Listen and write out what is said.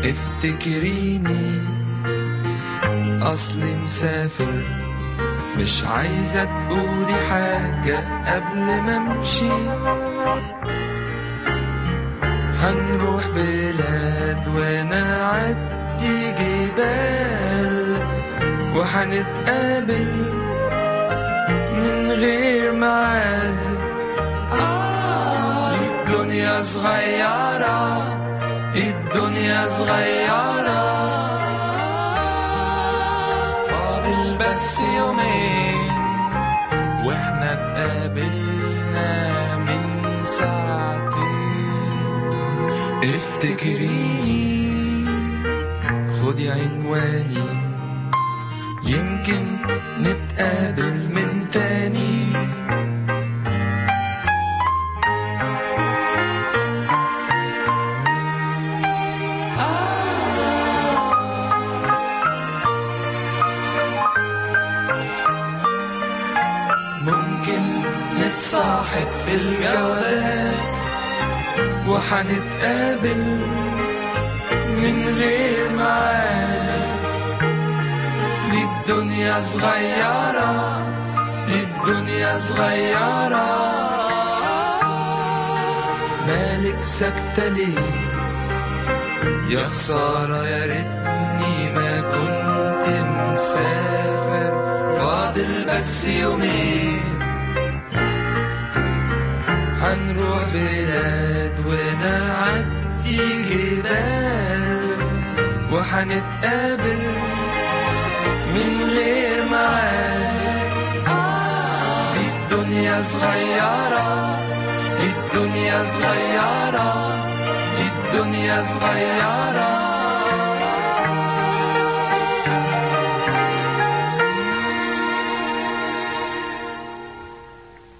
افتكريني أصلي مسافر مش عايزة تقولي حاجة قبل ما امشي هنروح بلاد ونعدي جبال وهنتقابل من غير ميعاد آه الدنيا صغيرة الدنيا صغيرة فاضل بس يومين واحنا اتقابلنا من ساعتين افتكريني خدي عنواني يمكن نتقابل من تاني ممكن نتصاحب في الجوابات وحنتقابل من غير ميعاد دي الدنيا صغيرة الدنيا صغيرة مالك ساكتة ليه يا خسارة يا ريتني ما كنت مسافر فاضل بس يومين هنروح بلاد ونعدي جبال وحنتقابل من غير ميعاد آه دي الدنيا صغيرة الدنيا صغيرة الدنيا صغيرة